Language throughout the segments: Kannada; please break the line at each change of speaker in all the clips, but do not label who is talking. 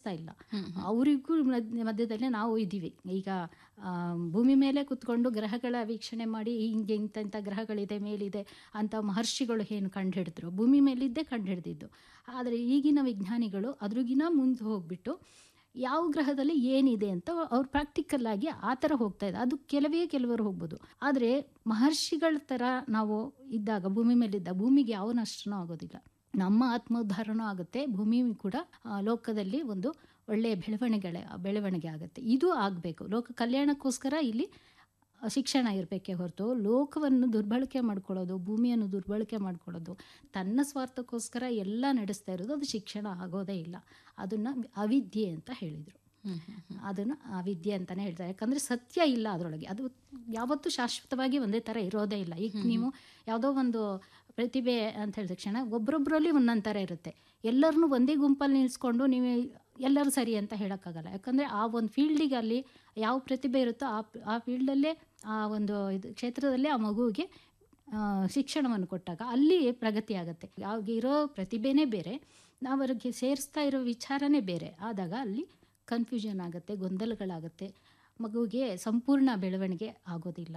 ಅನಿಸ್ತಾ ಇಲ್ಲ ಅವರಿಗೂ ಮಧ್ಯದಲ್ಲಿ ನಾವು ಇದ್ದೀವಿ ಈಗ ಆ, ಭೂಮಿ ಮೇಲೆ ಕುತ್ಕೊಂಡು ಗ್ರಹಗಳ ವೀಕ್ಷಣೆ ಮಾಡಿ ಹಿಂಗೆ ಇಂಥ ಇಂಥ ಗ್ರಹಗಳಿದೆ ಮೇಲಿದೆ ಅಂತ ಮಹರ್ಷಿಗಳು ಏನು ಕಂಡುಹಿಡಿದ್ರು ಭೂಮಿ ಮೇಲಿದ್ದೇ ಕಂಡುಹಿಡಿದಿದ್ದು ಆದರೆ ಈಗಿನ ವಿಜ್ಞಾನಿಗಳು ಅದ್ರಿಗಿನ ಮುಂದೆ ಹೋಗ್ಬಿಟ್ಟು ಯಾವ ಗ್ರಹದಲ್ಲಿ ಏನಿದೆ ಅಂತ ಅವ್ರು ಪ್ರಾಕ್ಟಿಕಲ್ ಆಗಿ ಆ ಥರ ಹೋಗ್ತಾ ಇದೆ ಅದು ಕೆಲವೇ ಕೆಲವರು ಹೋಗ್ಬೋದು ಆದರೆ ಮಹರ್ಷಿಗಳ ಥರ ನಾವು ಇದ್ದಾಗ ಭೂಮಿ ಮೇಲಿದ್ದಾಗ ಭೂಮಿಗೆ ಯಾವ ನಷ್ಟನೂ ಆಗೋದಿಲ್ಲ ನಮ್ಮ ಆತ್ಮೋದ್ಧಾರನೂ ಆಗುತ್ತೆ ಭೂಮಿ ಕೂಡ ಆ, ಲೋಕದಲ್ಲಿ ಒಂದು ಒಳ್ಳೆಯ ಬೆಳವಣಿಗೆ ಬೆಳವಣಿಗೆ ಆಗುತ್ತೆ ಇದು ಆಗಬೇಕು ಲೋಕ ಕಲ್ಯಾಣಕ್ಕೋಸ್ಕರ ಇಲ್ಲಿ ಶಿಕ್ಷಣ ಇರಬೇಕೇ ಹೊರತು ಲೋಕವನ್ನು ದುರ್ಬಳಕೆ ಮಾಡ್ಕೊಳ್ಳೋದು ಭೂಮಿಯನ್ನು ದುರ್ಬಳಕೆ ಮಾಡ್ಕೊಳ್ಳೋದು ತನ್ನ ಸ್ವಾರ್ಥಕ್ಕೋಸ್ಕರ ಎಲ್ಲ ನಡೆಸ್ತಾ ಇರೋದು ಅದು ಶಿಕ್ಷಣ ಆಗೋದೇ ಇಲ್ಲ ಅದನ್ನು ಅವಿದ್ಯೆ ಅಂತ ಹೇಳಿದರು ಅದನ್ನು ಅವಿದ್ಯೆ ಅಂತಲೇ ಹೇಳ್ತಾರೆ ಯಾಕಂದರೆ ಸತ್ಯ ಇಲ್ಲ ಅದರೊಳಗೆ ಅದು ಯಾವತ್ತೂ ಶಾಶ್ವತವಾಗಿ ಒಂದೇ ಥರ ಇರೋದೇ ಇಲ್ಲ ಈಗ ನೀವು ಯಾವುದೋ ಒಂದು ಪ್ರತಿಭೆ ಅಂತ ಹೇಳಿದ ತಕ್ಷಣ ಒಬ್ರೊಬ್ಬರಲ್ಲಿ ಒಂದೊಂದು ಥರ ಇರುತ್ತೆ ಎಲ್ಲರನ್ನೂ ಒಂದೇ ಗುಂಪಲ್ಲಿ ನಿಲ್ಲಿಸ್ಕೊಂಡು ನೀವು ಎಲ್ಲರೂ ಸರಿ ಅಂತ ಹೇಳೋಕ್ಕಾಗಲ್ಲ ಯಾಕಂದರೆ ಆ ಒಂದು ಫೀಲ್ಡಿಗೆ ಅಲ್ಲಿ ಯಾವ ಪ್ರತಿಭೆ ಇರುತ್ತೋ ಆ ಆ ಫೀಲ್ಡಲ್ಲೇ ಆ ಒಂದು ಇದು ಕ್ಷೇತ್ರದಲ್ಲೇ ಆ ಮಗುವಿಗೆ ಆ, ಶಿಕ್ಷಣವನ್ನು ಕೊಟ್ಟಾಗ ಅಲ್ಲಿ ಪ್ರಗತಿ ಆಗುತ್ತೆ ಯಾವಾಗ ಇರೋ ಪ್ರತಿಭೆನೇ ಬೇರೆ ನಾವು ಅವ್ರಿಗೆ ಸೇರಿಸ್ತಾ ಇರೋ ವಿಚಾರನೇ ಬೇರೆ ಆದಾಗ ಅಲ್ಲಿ ಕನ್ಫ್ಯೂಷನ್ ಆಗುತ್ತೆ ಗೊಂದಲಗಳಾಗುತ್ತೆ ಮಗುವಿಗೆ ಸಂಪೂರ್ಣ ಬೆಳವಣಿಗೆ ಆಗೋದಿಲ್ಲ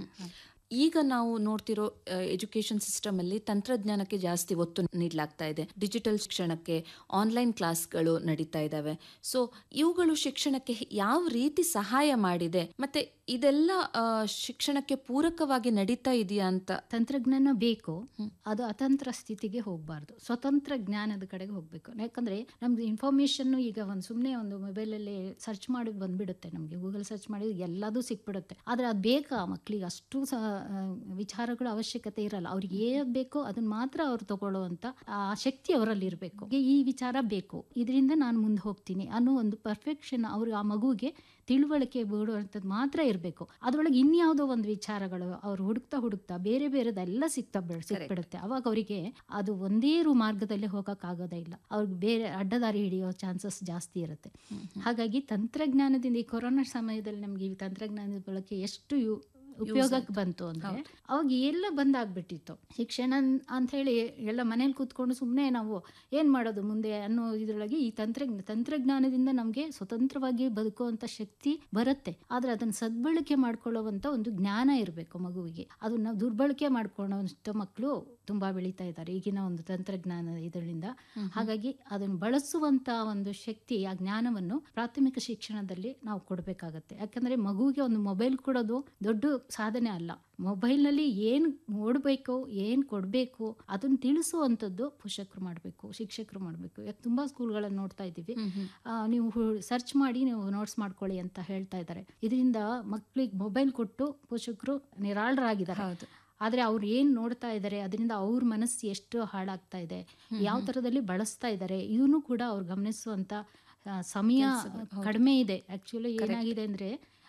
ಈಗ ನಾವು ನೋಡ್ತಿರೋ ಎಜುಕೇಶನ್ ಸಿಸ್ಟಮ್ ಅಲ್ಲಿ ತಂತ್ರಜ್ಞಾನಕ್ಕೆ ಜಾಸ್ತಿ ಒತ್ತು ನೀಡಲಾಗ್ತಾ ಇದೆ ಡಿಜಿಟಲ್ ಶಿಕ್ಷಣಕ್ಕೆ ಆನ್ಲೈನ್ ಕ್ಲಾಸ್ಗಳು ನಡೀತಾ ಇದ್ದಾವೆ ಸೊ ಇವುಗಳು ಶಿಕ್ಷಣಕ್ಕೆ ಯಾವ ರೀತಿ ಸಹಾಯ ಮಾಡಿದೆ ಮತ್ತೆ ಇದೆಲ್ಲ ಆ, ಶಿಕ್ಷಣಕ್ಕೆ ಪೂರಕವಾಗಿ ನಡೀತಾ ಇದೆಯಾ ಅಂತ
ತಂತ್ರಜ್ಞಾನ ಬೇಕು ಅದು ಅತಂತ್ರ ಸ್ಥಿತಿಗೆ ಹೋಗಬಾರ್ದು ಸ್ವತಂತ್ರ ಜ್ಞಾನದ ಕಡೆಗೆ ಹೋಗಬೇಕು ಯಾಕಂದರೆ ನಮ್ಗೆ ಇನ್ಫಾರ್ಮೇಷನ್ನು ಈಗ ಒಂದು ಸುಮ್ಮನೆ ಒಂದು ಮೊಬೈಲಲ್ಲಿ ಸರ್ಚ್ ಮಾಡಿ ಬಂದ್ಬಿಡುತ್ತೆ ನಮಗೆ ಗೂಗಲ್ ಸರ್ಚ್ ಮಾಡಿ ಎಲ್ಲದೂ ಸಿಕ್ಬಿಡುತ್ತೆ ಆದರೆ ಅದು ಬೇಕಾ ಮಕ್ಕಳಿಗೆ ಅಷ್ಟು ಸಹ ಆ, ವಿಚಾರಗಳ ಅವಶ್ಯಕತೆ ಇರಲ್ಲ ಅವ್ರಿಗೆ ಏನ್ ಬೇಕೋ ಅದನ್ನ ಮಾತ್ರ ಅವ್ರು ತಗೊಳ್ಳುವಂಥ ಆ ಶಕ್ತಿ ಅವರಲ್ಲಿ ಇರಬೇಕು ಈ ವಿಚಾರ ಬೇಕು ಇದರಿಂದ ನಾನು ಮುಂದೆ ಹೋಗ್ತೀನಿ ಅನ್ನೋ ಒಂದು ಪರ್ಫೆಕ್ಷನ್ ಅವ್ರಿಗೆ ಆ ಮಗುವಿಗೆ ತಿಳುವಳಿಕೆ ಬಿಡುವಂಥದ್ದು ಮಾತ್ರ ಇರಬೇಕು ಅದರೊಳಗೆ ಇನ್ಯಾವುದೋ ಒಂದು ವಿಚಾರಗಳು ಅವ್ರು ಹುಡುಕ್ತಾ ಹುಡುಕ್ತಾ ಬೇರೆ ಬೇರೆದೆಲ್ಲ ಸಿಗ್ತಾ ಬಿಡ್ ಸಿಕ್ಬಿಡುತ್ತೆ ಅವಾಗ ಅವರಿಗೆ ಅದು ಒಂದೇ ರು ಮಾರ್ಗದಲ್ಲಿ ಹೋಗೋಕ್ಕಾಗೋದೇ ಇಲ್ಲ ಅವ್ರಿಗೆ ಬೇರೆ ಅಡ್ಡದಾರಿ ಹಿಡಿಯೋ ಚಾನ್ಸಸ್ ಜಾಸ್ತಿ ಇರುತ್ತೆ ಹಾಗಾಗಿ ತಂತ್ರಜ್ಞಾನದಿಂದ ಈ ಕೊರೋನಾ ಸಮಯದಲ್ಲಿ ನಮಗೆ ಈ ತಂತ್ರಜ್ಞಾನದ ಬಳಕೆ ಎಷ್ಟು ಯು- ಉಪಯೋಗಕ್ಕೆ ಬಂತು ಅಂದ್ರೆ ಅವಾಗ ಎಲ್ಲ ಬಂದಾಗ್ಬಿಟ್ಟಿತ್ತು ಶಿಕ್ಷಣ ಅಂತ ಹೇಳಿ ಎಲ್ಲ ಮನೇಲಿ ಕೂತ್ಕೊಂಡು ಸುಮ್ಮನೆ ನಾವು ಏನು ಮಾಡೋದು ಮುಂದೆ ಅನ್ನೋ ಇದರೊಳಗೆ ಈ ತಂತ್ರಜ್ಞ ತಂತ್ರಜ್ಞಾನದಿಂದ ನಮಗೆ ಸ್ವತಂತ್ರವಾಗಿ ಬದುಕುವಂಥ ಶಕ್ತಿ ಬರುತ್ತೆ ಆದರೆ ಅದನ್ನು ಸದ್ಬಳಕೆ ಮಾಡ್ಕೊಳ್ಳುವಂಥ ಒಂದು ಜ್ಞಾನ ಇರಬೇಕು ಮಗುವಿಗೆ ಅದನ್ನ ದುರ್ಬಳಕೆ ಮಾಡ್ಕೊಳ್ಳೋಂಥ ಮಕ್ಕಳು ತುಂಬ ಬೆಳೀತಾ ಇದ್ದಾರೆ ಈಗಿನ ಒಂದು ತಂತ್ರಜ್ಞಾನ ಇದರಿಂದ ಹಾಗಾಗಿ ಅದನ್ನು ಬಳಸುವಂಥ ಒಂದು ಶಕ್ತಿ ಆ ಜ್ಞಾನವನ್ನು ಪ್ರಾಥಮಿಕ ಶಿಕ್ಷಣದಲ್ಲಿ ನಾವು ಕೊಡಬೇಕಾಗತ್ತೆ ಯಾಕಂದರೆ ಮಗುವಿಗೆ ಒಂದು ಮೊಬೈಲ್ ಕೊಡೋದು ದೊಡ್ಡ ಸಾಧನೆ ಅಲ್ಲ ಮೊಬೈಲ್ನಲ್ಲಿ ಏನು ನೋಡಬೇಕು ಏನು ಕೊಡಬೇಕು ಅದನ್ನು ತಿಳಿಸುವಂಥದ್ದು ಪೋಷಕರು ಮಾಡಬೇಕು ಶಿಕ್ಷಕರು ಮಾಡಬೇಕು ಯಾಕೆ ತುಂಬ ಸ್ಕೂಲ್ಗಳನ್ನು ನೋಡ್ತಾ ಇದ್ದೀವಿ ಆ, ನೀವು ಸರ್ಚ್ ಮಾಡಿ ನೀವು ನೋಟ್ಸ್ ಮಾಡ್ಕೊಳ್ಳಿ ಅಂತ ಹೇಳ್ತಾ ಇದ್ದಾರೆ ಇದರಿಂದ ಮಕ್ಕಳಿಗೆ ಮೊಬೈಲ್ ಕೊಟ್ಟು ಪೋಷಕರು ನಿರಾಳರಾಗಿದ್ದಾರೆ
ಹೌದು.
ಆದರೆ ಅವ್ರು ಏನು ನೋಡ್ತಾ ಇದ್ದಾರೆ ಅದರಿಂದ ಅವ್ರ ಮನಸ್ಸು ಎಷ್ಟು ಹಾಳಾಗ್ತಾ ಇದೆ ಯಾವ ಥರದಲ್ಲಿ ಬಳಸ್ತಾ ಇದ್ದಾರೆ ಇದನ್ನು ಕೂಡ ಅವ್ರು ಗಮನಿಸುವಂಥ ಆ, ಸಮಯ ಕಡಿಮೆ ಇದೆ ಆ್ಯಕ್ಚುಲಿ ಏನಾಗಿದೆ ಅಂದರೆ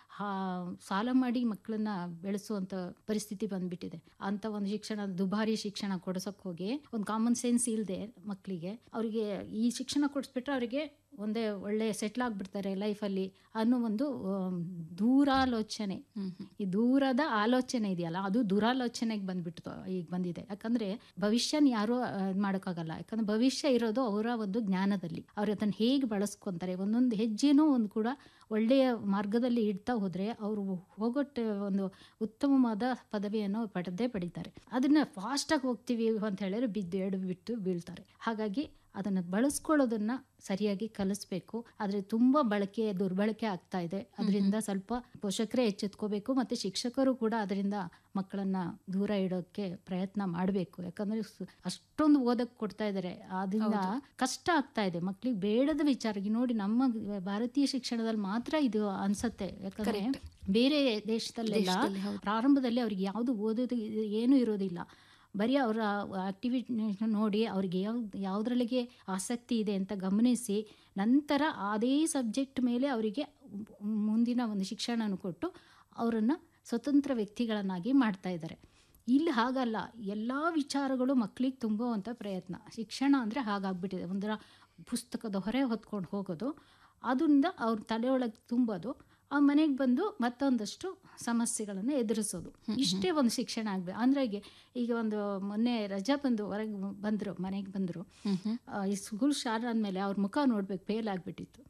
ಸಾಲ ಮಾಡಿ ಮಕ್ಕಳನ್ನ ಬೆಳೆಸುವಂಥ ಪರಿಸ್ಥಿತಿ ಬಂದ್ಬಿಟ್ಟಿದೆ ಅಂತ ಒಂದು ಶಿಕ್ಷಣ ದುಬಾರಿ ಶಿಕ್ಷಣ ಕೊಡ್ಸೋಕೆ ಹೋಗಿ ಒಂದು ಕಾಮನ್ ಸೆನ್ಸ್ ಇಲ್ಲದೆ ಮಕ್ಕಳಿಗೆ ಅವರಿಗೆ ಈ ಶಿಕ್ಷಣ ಕೊಡಿಸ್ಬಿಟ್ರೆ ಅವರಿಗೆ ಒಂದೇ ಒಳ್ಳೆ ಸೆಟ್ಲ್ ಆಗಿಬಿಡ್ತಾರೆ ಲೈಫಲ್ಲಿ ಅನ್ನೋ ಒಂದು ಆಮ್, ದೂರಾಲೋಚನೆ ಈ ದೂರದ ಆಲೋಚನೆ ಇದೆಯಲ್ಲ ಅದು ದುರಾಲೋಚನೆಗೆ ಬಂದ್ಬಿಟ್ಟು ಈಗ ಬಂದಿದೆ ಯಾಕಂದ್ರೆ ಭವಿಷ್ಯನ ಯಾರು ಮಾಡೋಕ್ಕಾಗಲ್ಲ ಯಾಕಂದ್ರೆ ಭವಿಷ್ಯ ಇರೋದು ಅವರ ಒಂದು ಜ್ಞಾನದಲ್ಲಿ ಅವ್ರು ಅದನ್ನು ಹೇಗೆ ಬಳಸ್ಕೊಂತಾರೆ ಒಂದೊಂದು ಹೆಜ್ಜೆನೂ ಒಂದು ಕೂಡ ಒಳ್ಳೆಯ ಮಾರ್ಗದಲ್ಲಿ ಇಡ್ತಾ ಹೋದರೆ ಅವರು ಹೋಗೊಟ್ಟೆ ಒಂದು ಉತ್ತಮವಾದ ಪದವಿಯನ್ನು ಪಡೆದೇ ಪಡಿತಾರೆ ಅದನ್ನ ಫಾಸ್ಟಾಗಿ ಹೋಗ್ತೀವಿ ಅಂತ ಹೇಳಿದ್ರೆ ಬಿದ್ದು ಎಡು ಬಿಟ್ಟು ಬೀಳ್ತಾರೆ ಹಾಗಾಗಿ ಅದನ್ನು ಬಳಸ್ಕೊಳ್ಳೋದನ್ನ ಸರಿಯಾಗಿ ಕಲಿಸ್ಬೇಕು ಆದರೆ ತುಂಬ ಬಳಕೆ ದುರ್ಬಳಕೆ ಆಗ್ತಾ ಇದೆ ಅದರಿಂದ ಸ್ವಲ್ಪ ಪೋಷಕರೇ ಎಚ್ಚೆತ್ಕೋಬೇಕು ಮತ್ತು ಶಿಕ್ಷಕರು ಕೂಡ ಅದರಿಂದ ಮಕ್ಕಳನ್ನ ದೂರ ಇಡೋಕ್ಕೆ ಪ್ರಯತ್ನ ಮಾಡಬೇಕು ಯಾಕಂದ್ರೆ ಸು- ಅಷ್ಟೊಂದು ಓದಕ್ಕೆ ಕೊಡ್ತಾ ಇದ್ದಾರೆ ಅದರಿಂದ ಕಷ್ಟ ಆಗ್ತಾ ಇದೆ ಮಕ್ಕಳಿಗೆ ಬೇಡದ ವಿಚಾರ ಈಗ ನೋಡಿ ನಮ್ಮ ಭಾರತೀಯ ಶಿಕ್ಷಣದಲ್ಲಿ ಮಾತ್ರ ಇದು ಅನ್ಸತ್ತೆ ಯಾಕಂದ್ರೆ ಬೇರೆ ದೇಶದಲ್ಲೆಲ್ಲ ಪ್ರಾರಂಭದಲ್ಲಿ ಅವ್ರಿಗೆ ಯಾವುದು ಓದೋದು ಇದು ಏನೂ ಇರೋದಿಲ್ಲ ಬರೀ ಅವರ ಆಕ್ಟಿವಿಟಿ ನೋಡಿ ಅವ್ರಿಗೆ ಯಾವ ಯಾವುದ್ರಲ್ಲಿಗೆ ಆಸಕ್ತಿ ಇದೆ ಅಂತ ಗಮನಿಸಿ ನಂತರ ಅದೇ ಸಬ್ಜೆಕ್ಟ್ ಮೇಲೆ ಅವರಿಗೆ ಮುಂದಿನ ಒಂದು ಶಿಕ್ಷಣವನ್ನು ಕೊಟ್ಟು ಅವರನ್ನು ಸ್ವತಂತ್ರ ವ್ಯಕ್ತಿಗಳನ್ನಾಗಿ ಮಾಡ್ತಾ ಇದ್ದಾರೆ ಇಲ್ಲಿ ಹಾಗಲ್ಲ ಎಲ್ಲ ವಿಚಾರಗಳು ಮಕ್ಕಳಿಗೆ ತುಂಬುವಂಥ ಪ್ರಯತ್ನ ಶಿಕ್ಷಣ ಅಂದರೆ ಹಾಗಾಗ್ಬಿಟ್ಟಿದೆ ಒಂಥರ ಪುಸ್ತಕದ ಹೊರೆ ಹೊತ್ಕೊಂಡು ಹೋಗೋದು ಅದರಿಂದ ಅವ್ರ ತಲೆಯೊಳಗೆ ತುಂಬೋದು ಆ ಮನೆಗೆ ಬಂದು ಮತ್ತೊಂದಷ್ಟು ಸಮಸ್ಯೆಗಳನ್ನು ಎದುರಿಸೋದು ಇಷ್ಟೇ ಒಂದು ಶಿಕ್ಷಣ ಆಗಬೇಕು ಅಂದ್ರೆ ಈಗ ಈಗ ಒಂದು ಮೊನ್ನೆ ರಜಾ ಬಂದು ಹೊರಗೆ ಬಂದರು ಮನೆಗೆ ಬಂದರು ಈ ಸ್ಕೂಲ್ ಶಾಲೆ ಆದಮೇಲೆ ಅವ್ರ ಮುಖ ನೋಡ್ಬೇಕು ಫೇಲ್ ಆಗಿಬಿಟ್ಟಿತ್ತು